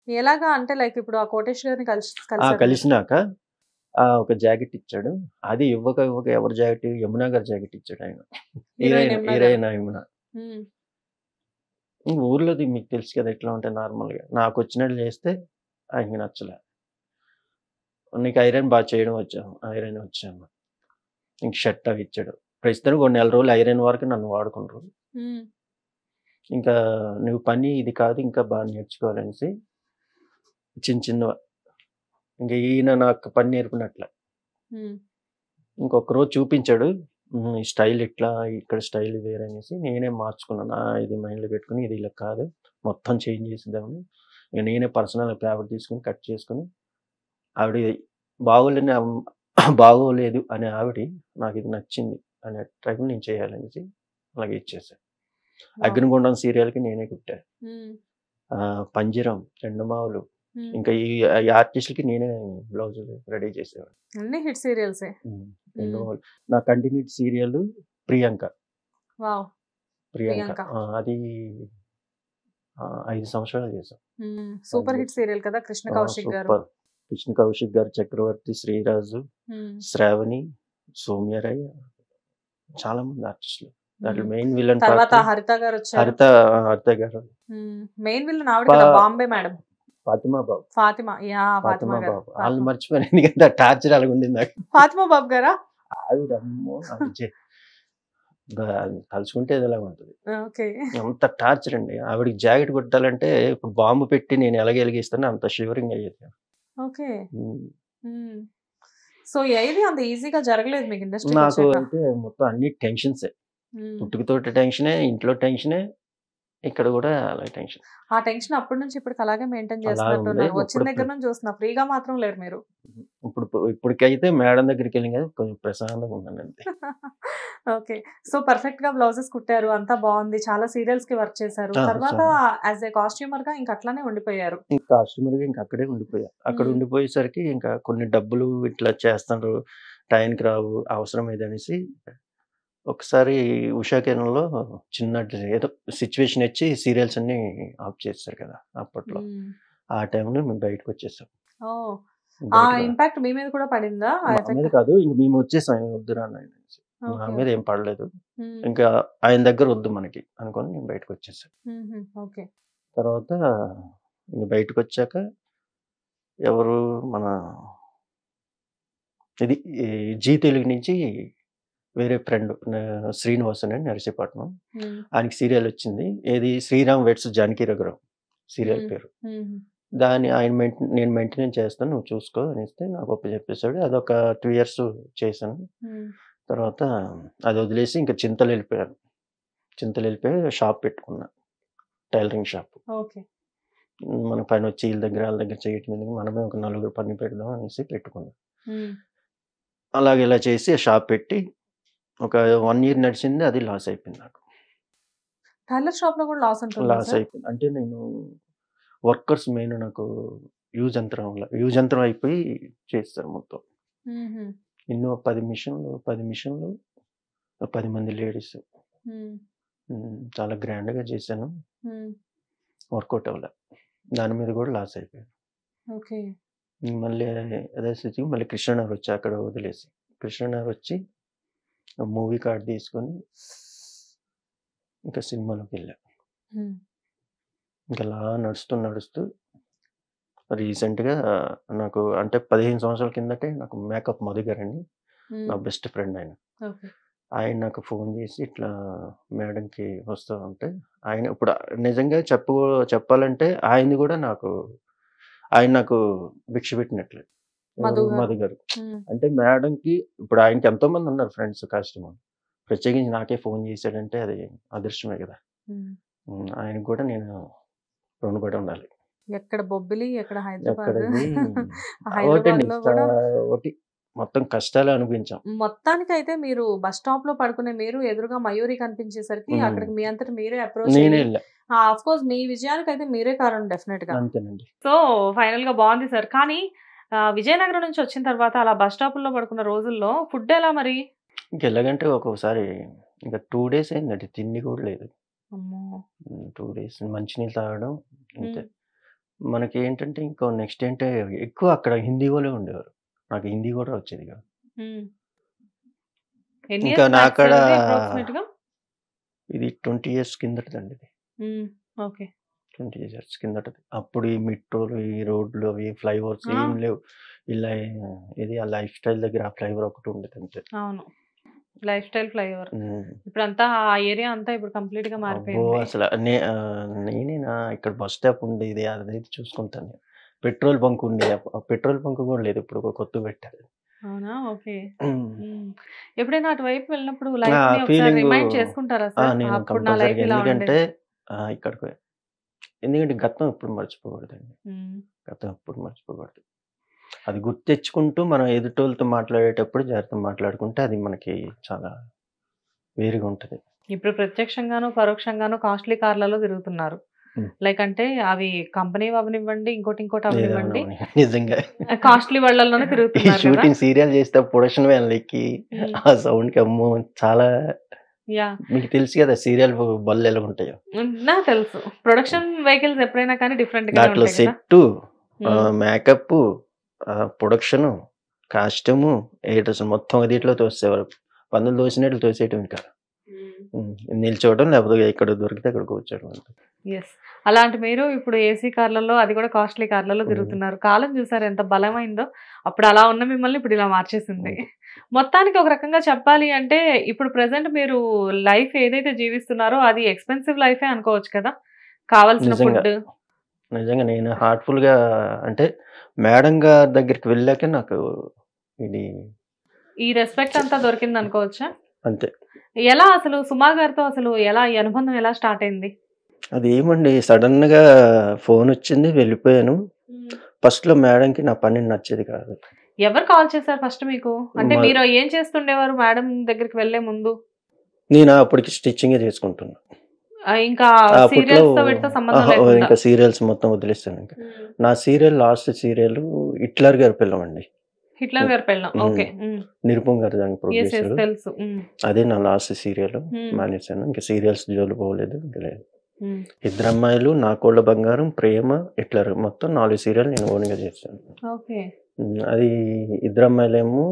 ఎలాగా అంటే లైక్ ఇప్పుడు ఆ కోటేష్ గారిని కలిసి ఆ కలిసారు కలిసినాక ఆ ఒక జాకెట్ ఇచ్చాడు అది ఇవ్వక ఇవ్వక ఎవరి జాకెట్ యమునా గారి జాకెట్ ఇచ్చాడు ఆయన heroine heroine Yamuna heroine Yamuna ఉమ్, ఇంక ఊర్లోది మీకు తెలుసు కదా ఎట్లా ఉంటాయి నార్మల్గా నాకు వచ్చినట్లు చేస్తే ఆయనకి నచ్చలే నీకు ఐరన్ బాగా చేయడం వచ్చాము ఐరన్ వచ్చాము ఇంక షర్ట్ అవి ఇచ్చాడు ప్రస్తుతానికి కొన్ని నెల రోజులు ఐరన్ వరకు నన్ను వాడుకుంటారు ఉమ్, ఇంకా నువ్వు పని ఇది కాదు ఇంకా బాగా నేర్చుకోవాలనేసి చిన్న చిన్న ఇంకా ఈయన నాకు పని నేర్పినట్లే ఉమ్, ఇంకొక రోజు చూపించాడు "ఉమ్, ఈ స్టైల్ ఇట్లా ఇక్కడ స్టైల్ వేరే అనేసి నేనే మార్చుకున్నాను "ఆ, ఇది మైండ్లో పెట్టుకుని ఇది ఇలా కాదు మొత్తం చేంజ్ చేసేద్దామని ఇక నేనే పర్సనల్ పేపర్ తీసుకుని కట్ చేసుకుని ఆవిడ బాగోలేని అమ్- బాగోలేదు అనే ఆవిడ నాకు ఇది నచ్చింది అనే టైప్ నేను చేయాలనేసి అలాగే ఇచ్చేసాను అగ్నిగుండం సీరియల్కి నేనే కుట్టా ఉమ్, ఆ, పంజరం ఎండమావులు ఉమ్. ఇంకా ఈ ఈ ఆర్టిస్టులకి నేనే బ్లౌజులు రెడీ చేసేవాడు అన్ని హిట్ సీరియల్సే ఎండమావులు నా కంటిన్యూట్ సీరియల్ ప్రియాంక వావ్ ప్రియాంక ప్రియాంక. ఆ, అది ఆ, ఐదు సంవత్సరాలు చేశాం సూపర్ హిట్ సీరియల్ కదా కృష్ణ ఆ, కౌశిక్ గారు సూపర్ కృష్ణ కౌశిక్ గారు చక్రవర్తి శ్రీరాజు ఉమ్, శ్రావణి సౌమ్యరాయ్ చాలా మంది ఆర్టిస్టులు దాంట్లో ఉమ్. మెయిన్ విలన్ తర్వాత హరిత గారు వచ్చారు హరిత హరిత గారు మెయిన్ విల్లన్ ఆవిడ పా- కదా బాంబే మేడం ఫాతిమా బాబు ఫాతిమా యా ఫాతిమా ఫాతిమా గారు బాబు వాళ్ళు మర్చిపోయాను ఎందుకంటే టార్చర్ అలాగ ఉండింది నాకు ఫాతిమా బాబు గారా ఆవిడ అమ్మో ఆవిడ చే- బా- తలుచుకుంటే ఇదిలా ఉంటుంది ఓకే అంత టార్చర్ అండి ఆవిడకి జాకెట్ కుట్టాలంటే ఇప్పుడు బాంబు పెట్టి నేను ఎలాగ వెలిగిస్తానో అంత షివరింగ్ అయ్యేది ఓకే ఉమ్. సో ఏది అంత ఈజీగా జరగలేదు మీకు ఇండస్ట్రీ నాకు అయితే మొత్తం అన్ని టెన్షన్సే పుట్టుకతోటి టెన్షనే ఇంట్లో టెన్షనే ఇక్కడ కూడా అలాగే టెన్షన్ ఆ టెన్షన్ అప్పటి నుంచి ఇప్పటికి అలాగే మెయింటైన్ అలా చేస్తున్నట్టున్నారు ఉంది. వచ్చిన ఇప్పుడు- దగ్గర నుంచి చూస్తున్నా ఫ్రీగా మాత్రం లేరు మీరు ఇప్పుడు ఇప్పటికైతే మేడం దగ్గరికి వెళ్ళి కదా కొంచెం ప్రశాంతంగా ఉన్నాను అంతే ఓకే సో పర్ఫెక్ట్ గా బ్లౌజెస్ కుట్టారు అంతా బాగుంది చాలా సీరియల్స్ కి వర్క్ చేశారు ఆ, తర్వాత చాలా. యాజ్ ఏ కాస్ట్యూమర్ గా ఇంకా అట్లానే ఉండిపోయారు ఇంకా కస్టమర్గా ఇంకా అక్కడే ఉండిపోయా అక్కడ మ్మ్. ఉండిపోయేసరికి ఇంకా కొన్ని డబ్బులు ఇట్లా చేస్తారు టైంకి రావు అవసరం ఏదనేసి ఒకసారి ఉషా కిరణంలో చిన్న ఏదో సిచ్యువేషన్ ఇచ్చి సీరియల్స్ అన్ని ఆఫ్ చేస్తారు కదా అప్పట్లో మ్మ్. ఆ టైంలో మేము బయటకు వచ్చేసాం ఓ ఆ బయటకు రా- ఇంపాక్ట్ మీ మీద కూడా పడిందా ఆ మా effect? మీద కాదు ఇంక మేము వచ్చేసాం వద్దురా నాయన అనేసి. మా Okay, మీద okay. ఏం పడలేదు మ్మ్. ఇంకా ఆయన దగ్గర వద్దు మనకి అనుకొని నేను బయటకు వచ్చేసాను మ్మ్. ఓకే తర్వాత ఇంక బయటకు వచ్చాక ఎవరు మన ఇది ఈ జీ తెలుగు నుంచి వేరే ఫ్రెండ్ శ్రీనివాస్ అని నరసీపట్నం మ్మ్. ఆయనకి సీరియల్ వచ్చింది ఏది శ్రీరామ్ వెట్స్ జానకి రఘురామ్ సీరియల్ మ్మ్. పేరు మ్మ్. దాన్ని ఆయన మెయింటైన్ నేను మెయింటెనెన్స్ చేస్తాను నువ్వు చూసుకో అనేస్తే నాకు ఒప్ప చెప్పేశాడు అదొక టూ ఇయర్స్ చేశాను మ్మ్. తర్వాత అది వదిలేసి ఇంకా చింతలు వెళ్ళిపోయాను చింతలు వెళ్ళిపోయి షాప్ పెట్టుకున్నా టైలరింగ్ షాప్ ఓకే మన పని వచ్చి వీళ్ళ దగ్గర వాళ్ళ దగ్గర చేయటం ఎందుకు మనమే ఒక నలుగురు పని పెడదాం అనేసి పెట్టుకున్నాం మ్మ్. అలాగే ఇలా చేసి ఆ షాప్ పెట్టి ఒక వన్ ఇయర్ నడిచింది అది లాస్ అయిపోయింది నాకు టైలర్ షాప్ లో కూడా లాస్ ఉంటుంది లాస్ అయిపోయింది అంటే నేను వర్కర్స్ మెయిన్ నాకు యూజ్ యంత్రం వల్ల యూజ్ యంత్రం అయిపోయి చేస్తారు మొత్తం ఎన్నో పది మిషన్లు పది మిషన్లు ఒక పది మంది లేడీస్ చాలా గ్రాండ్గా చేశాను వర్కౌట్ అవ్వలే దాని మీద కూడా లాస్ అయిపోయాను ఓకే మళ్ళీ అదే స్థితి మళ్ళీ కృష్ణనగర్ వచ్చి అక్కడ వదిలేసి కృష్ణనగర్ వచ్చి మూవీ కార్డ్ తీసుకొని ఇంకా సినిమాలోకి వెళ్ళా ఇంకా అలా నడుస్తూ నడుస్తూ రీసెంట్గా నాకు అంటే పదిహేను సంవత్సరాల కిందటే నాకు మేకప్ మధు గారు అండి నా బెస్ట్ ఫ్రెండ్ ఆయన ఓకే ఆయన నాకు ఫోన్ చేసి ఇట్లా మేడంకి వస్తా ఉంటే ఆయన ఇప్పుడు నిజంగా చెప్పు చెప్పాలంటే ఆయనది కూడా నాకు ఆయన నాకు భిక్ష పెట్టినట్లే మధు గారు. మధు గారు అంటే మేడంకి ఇప్పుడు ఆయనకి ఎంతో మంది ఉన్నారు ఫ్రెండ్స్ కస్టమర్ ప్రత్యేకించి నాకే ఫోన్ చేశాడంటే అది అదృష్టమే కదా ఉమ్, ఆయనకు కూడా నేను రుణపడి ఉండాలి ఎక్కడ బొబ్బిలి ఎక్కడ హైదరాబాద్ ఎక్కడది హైదరాబాద్ ఒకటండి లో కూడా ఒకటి మొత్తం కష్టాలే అనిపించాం మొత్తానికి అయితే మీరు బస్ స్టాప్ లో పడుకునే మీరు ఎదురుగా మయూరి కనిపించేసరికి మ్మ్. అక్కడికి మీ అంతటి మీరే అప్రోచ్ నేనే వెళ్ళా ఆఫ్ కోర్స్ మీ విజయానికి అయితే మీరే కారణం డెఫినెట్ గా అంతేనండి సో ఫైనల్ గా బాగుంది సార్ కానీ ఆ, విజయనగరం నుంచి వచ్చిన తర్వాత అలా బస్ స్టాప్ లో పడుకున్న రోజుల్లో ఫుడ్ ఎలా మరి ఇంకా ఎలాగంటే ఒక్కొక్కసారి ఇంకా టూ డేస్ అయిందండి తిండి కూడా లేదు అమ్మో టూ డేస్ మంచినీళ్ళు తాగడం అంతే మనకి ఏంటంటే ఇంకో నెక్స్ట్ ఏంటే ఎక్కువ అక్కడ హిందీ వాళ్ళే ఉండేవారు నాకు హిందీ కూడా వచ్చేది కాదు హ్మ్. ఎన్ని ఇంకా ఇయర్స్ నా బ్యాక్ కాడ సార్ ఇది అప్రాక్సిమేట్‌గా? ఇది ట్వంటీ ఇయర్స్ కిందటదండి ఇది హ్మ్. ఓకే. ట్వంటీ ఇయర్స్ కిందటది అప్పుడు ఈ మెట్రోలు ఈ రోడ్లు అవి ఫ్లైఓవర్స్ ఆ! ఏం లేవు ఇలా ఇది ఆ లైఫ్ స్టైల్ దగ్గర ఆ ఫ్లైఓవర్ ఒకటి ఉండేది అంతే అవును. Lifestyle flyover. ఉమ్. ఇప్పుడంతా ఆ ఏరియా అంతా ఇప్పుడు కంప్లీట్‌గా అబ్బో మారిపోయింది. అసలు నే ఆ, నేనేనా ఇక్కడ బస్ స్టాప్ ఉండేది అది ఇది చూసుకుంటాను నేను. పెట్రోల్ బంక్ ఉండేది ఆ పెట్రోల్ బంక్ కూడా లేదు ఇప్పుడు ఒక కొత్త పెట్టారు అవునా? ఓకే. ఉమ్. హ్మ్. ఎప్పుడైనా అటువైపు వెళ్ళినప్పుడు ఆ లైఫ్‌ని ఒకసారి ఫీలింగ్ రిమైండ్ చేసుకుంటారా సార్? నేను అప్పుడు నా లైఫ్ కంపల్సరీగా ఇలా ఎందుకంటే ఉండేది. ఆ, ఇక్కడికి ఎందుకంటే గతం ఎప్పుడు మర్చిపోకూడదండి హ్మ్. గతం ఎప్పుడు మర్చిపోకూడదు అది గుర్తు తెచ్చుకుంటూ మనం ఎదుటోళ్ళతో మాట్లాడేటప్పుడు జాగ్రత్త మాట్లాడుకుంటే అది మనకి చాలా వేరుగా ఉంటుంది ఇప్పుడు ప్రత్యక్షంగాను, పరోక్షంగాను కాస్ట్‌లీ కార్‌లలో తిరుగుతున్నారు. హ్మ్. లైక్ అంటే అవి కంపెనీ అవ్వనివ్వండి, ఇంకోటి ఇంకోటి ఏదో అవ్వనివ్వండి. అవునవును. నిజంగా కాస్ట్‌లీ వాళ్ళలోనే ఈ తిరుగుతున్నారు కదా! షూటింగ్ సీరియల్ చేస్తే ప్రొడక్షన్ వ్యాన్లు ఎక్కి హ్మ్. ఆ సౌండ్ కి అమ్మో చాలా యాహ్! మీకు తెలుసు కదా సీరియల్ బళ్ళు ఎలా ఉంటాయో హ్మ్. నాకు తెలుసు. ప్రొడక్షన్ వెహికల్స్ ఎప్పుడైనా కానీ డిఫరెంట్‌గానే దాంట్లో ఉంటాయి కదా! సెట్ హ్మ్. మేకప్ ప్రొడక్షన్ కాస్ట్యూమ్ ఎడిటర్స్ మొత్తం అదిట్లో తోసేవారు పందులు తోసినట్లు తోసేయటం ఇంకా హ్మ్. ఉమ్, నిల్చోవడం లేకపోతే ఇక్కడ దొరికితే అక్కడ కూర్చోవడం అంతే. యెస్. అలాంటి మీరు ఇప్పుడు ఏసీ కార్‌లలో అది కూడా కాస్ట్‌లీ కార్‌లలో హ్మ్. తిరుగుతున్నారు. కాలం చూసారు ఎంత బలమైందో. అప్పుడు అలా ఉన్న మిమ్మల్ని ఇప్పుడు ఇలా మార్చేసింది. అంతే. మొత్తానికి ఒక రకంగా చెప్పాలి అంటే ఇప్పుడు ప్రెజెంట్ మీరు లైఫ్ ఏదైతే జీవిస్తున్నారో అది ఎక్స్‌పెన్సివ్ లైఫే అనుకోవచ్చు కదా! కావాల్సిన నిజంగా. ఫుడ్. నిజంగా నేను హార్ట్ఫుల్ గా అంటే మేడం గారి దగ్గరికి వెళ్ళాక నాకు ఇది ఈ రెస్పెక్ట్ అంతా దొరికింది అనుకోవచ్చా? అంతే ఎలా అసలు సుమా గారితో అసలు ఎలా ఈ అనుబంధం ఎలా స్టార్ట్ అయింది? అది ఏమండి సడన్ గా ఫోన్ వచ్చింది వెళ్ళిపోయాను ఫస్ట్ లో మేడంకి నా పని నచ్చేది కాదు ఎవరు కాల్ చేశారు ఫస్ట్ మీకు? అంటే మా- మీరు ఏం చేస్తుండేవారు మేడం దగ్గరికి వెళ్ళే ముందు? నేను అప్పటికి స్టిచ్చింగ్ చేసుకుంటున్నా ఆ, ఇంకా అప్పట్లో సీరియల్స్ తో వీటితో సంబంధం ఆహా, లేకుండా ఇంకా సీరియల్స్ మొత్తం వదిలేస్తాను ఇంకా మ్మ్. నా సీరియల్ లాస్ట్ సీరియల్ హిట్లర్ గారి పిల్లం అండి హిట్లర్ గారు పెళ్ళం మ్మ్. ఓకే నిరుపం గారు దాని ఎస్ ప్రొడ్యూసర్ ఎస్ తెలుసు మ్మ్. అదే నా లాస్ట్ సీరియల్ మ్మ్. మానేశాను ఇంకా సీరియల్స్ జోలు పోలేదు ఇంకా లేదు మ్మ్. ఇద్దరు అమ్మాయిలు నా కోళ్ళ బంగారం ప్రేమ హిట్లర్ మొత్తం నాలుగు సీరియల్ నేను ఓన్గా చేశాను ఓకే ఉమ్, అది ఇద్దరు అమ్మాయిలేమో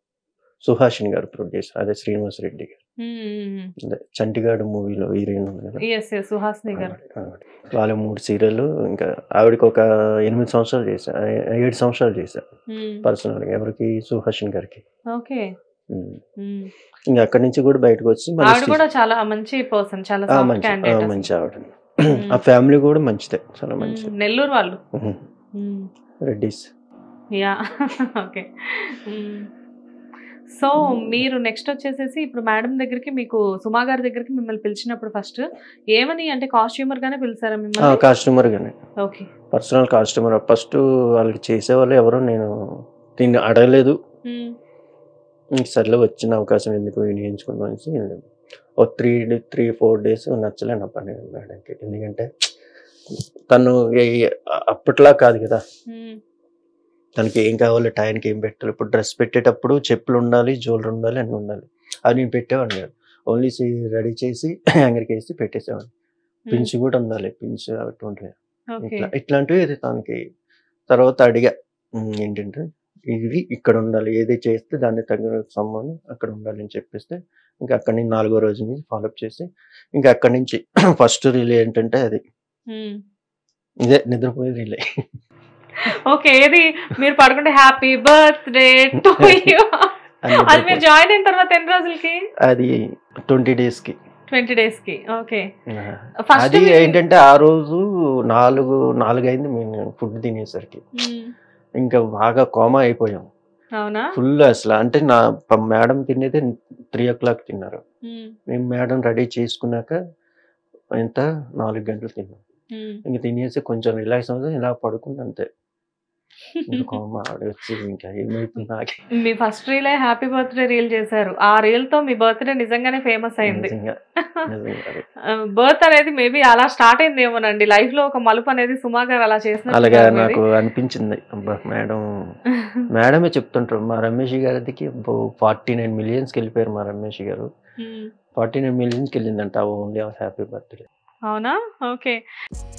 సుహాషిని గారు ప్రొడ్యూసర్ అదే శ్రీనివాస్ రెడ్డి గారు మ్మ్. అదే చంటిగాడు మూవీలో హీరోయిన్ ఉంది కదా ఎస్ ఎస్ సుహాసిని గారు ఆవిడ. వాళ్ళ మూడు సీరియల్ ఇంకా ఆవిడకి ఒక ఎనిమిది సంవత్సరాలు చేశా ఏడు సంవత్సరాలు చేశా మ్మ్. పర్సనల్గా ఎవరికి సుహాషిని గారికి ఓకే ఉమ్. మ్మ్. ఇంకా అక్కడి నుంచి కూడా బయటకు వచ్చి మళ్ళీ ఆవిడ స్టిచ్- కూడా చాలా మంచి పర్సన్ చాలా ఆ, సాఫ్ట్ మంచి ఆ, క్యాండిడేట్ మంచి ఆవిడ ఆ ఫ్యామిలీ కూడా మంచిదే చాలా మంచిది నెల్లూరు వాళ్ళు ఉహు. మ్మ్. రెడ్డిస్ యా ఓకే సో మీరు నెక్స్ట్ వచ్చేసేసి ఇప్పుడు మేడం దగ్గరికి మీకు సుమా గారి దగ్గరికి మిమ్మల్ని పిలిచినప్పుడు ఫస్ట్ ఏమని అంటే కాస్ట్యూమర్ గానే పిలిచారా మిమ్మల్ని కాస్ట్యూమర్ గానే ఓకే పర్సనల్ కాస్ట్యూమర్ ఫస్ట్ వాళ్ళకి చేసేవాళ్ళు ఎవరో నేను దీన్ని అడగలేదు ఇంక సర్లే వచ్చిన అవకాశం ఎందుకు వినియోగించుకుందాం అనేసి వెళ్ళాను. ఒక త్రీ త్రీ ఫోర్ డేస్ నచ్చలే నా పని మేడంకి ఎందుకంటే తను ఏ- ఏ- అప్పట్లా కాదు కదా తనకి ఏం కావాలి టైంకి ఏం పెట్టాలి ఇప్పుడు డ్రెస్ పెట్టేటప్పుడు చెప్పులు ఉండాలి జ్యువెలరీ ఉండాలి అన్నీ ఉండాలి అది నేను పెట్టేవాడిని కాదు ఓన్లీ రెడీ చేసి హ్యాంగర్కి వేసి పెట్టేసేవాడిని పిన్స్ కూడా ఉండాలి పిన్స్ అటువంటివి ఓకే ఇట్లా ఇట్లాంటివి ఇది తనకి తర్వాత అడిగా "ఉమ్, ఏంటంటే ఇది ఇక్కడ ఉండాలి ఏది చేస్తే దాన్ని తగిన సంబంధం అక్కడ ఉండాలి అని చెప్పేస్తే ఇంకా అక్కడి నుంచి నాలుగో రోజు నుంచి ఫాలోఅప్ చేసి ఇంకా అక్కడి నుంచి ఫస్ట్ రీల్ ఏంటంటే అది ఇదే నిద్రపోయే రీలే ఓకే ఏది మీరు పడుకుంటే హ్యాపీ బర్త్డే టు యూ అది మీరు జాయిన్ అయిన తర్వాత ఎన్ని రోజులకి అది ట్వంటీ డేస్ కి ట్వంటీ డేస్ కి ఓకే ఆ. ఫస్ట్ అది ఏంటంటే ఆ రోజు నాలుగు నాలుగు అయింది మేము ఫుడ్ తినేసరికి ఇంకా బాగా కోమా అయిపోయాం అవునా ఫుల్ అసలు అంటే నా మేడం తినేది త్రీ ఓ క్లాక్ తిన్నారు మ్మ్. మేము మేడం రెడీ చేసుకున్నాక ఎంత నాలుగు గంటలు తిన్నాం మ్మ్. ఇంక తినేసి కొంచెం రిలాక్స్ అవుతుంది ఇలా పడుకుంది అంతే ఇంకా కోమా ఆవిడ వచ్చి ఇంకా ఏమైతుంది నాకే మీ ఫస్ట్ రీలే హ్యాపీ బర్త్డే రీల్ చేశారు ఆ రీల్ తో మీ బర్త్డే నిజంగానే ఫేమస్ అయింది నిజంగా నిజంగా అది. బర్త్ అనేది మేబీ అలా స్టార్ట్ అయింది ఏమోనండి లైఫ్ లో ఒక మలుపు అనేది సుమా గారు అలా అలాగా చేసిన నాకు అనిపించింది అబ్బా మేడం మేడమే చెప్తుంటారు మా రమేష్ గారికి ఫార్టీ నైన్ మిలియన్స్కి వెళ్ళిపోయారు మా రమేష్ గారు ఫార్టీ నైన్ మిలియన్స్కి వెళ్ళిందంట ఓన్లీ హ్యాపీ బర్త్డే అవునా ఓకే